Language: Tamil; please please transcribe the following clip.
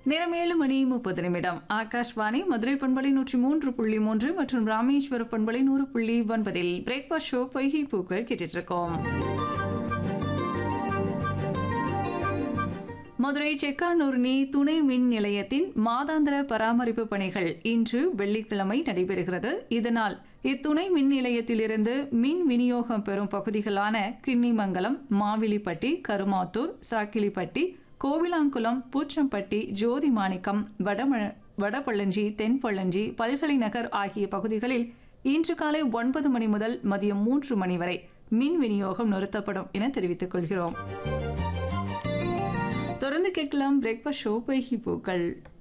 நேரம் ஏழு மணி முப்பது நிமிடம் ஆகாஷ்வாணி மதுரை பண்பலை நூற்றி மூன்று புள்ளி மூன்று மற்றும் ராமேஸ்வர பண்பலை நூறு புள்ளி ஒன்பதில் பிரேக்ஃபாஸ்ட் ஷோ பொய்கை பூக்கள் கேட்டுட்டு இருக்கோம் மதுரை செக்கானூர்னி துணை மின் நிலையத்தின் மாதாந்திர பராமரிப்பு பணிகள் இன்று வெள்ளிக்கிழமை நடைபெறுகிறது இதனால் இத்துணை மின் நிலையத்திலிருந்து மின் விநியோகம் பெறும் பகுதிகளான கிண்ணிமங்கலம் மாவிலிப்பட்டி கருமாத்தூர் சாக்கிலிப்பட்டி கோவிலாங்குளம் பூச்சம்பட்டி ஜோதிமாணிக்கம் வடம வடபள்ளஞ்சி தென்பள்ளஞ்சி பல்கலைநகர் ஆகிய பகுதிகளில் இன்று காலை ஒன்பது மணி முதல் மதியம் மூன்று மணி வரை மின் விநியோகம் நிறுத்தப்படும் என தெரிவித்துக் கொள்கிறோம் தொடர்ந்து கேட்கலாம் பிரேக்ஃபாஸ்ட் ஷோ பைகி பூக்கள்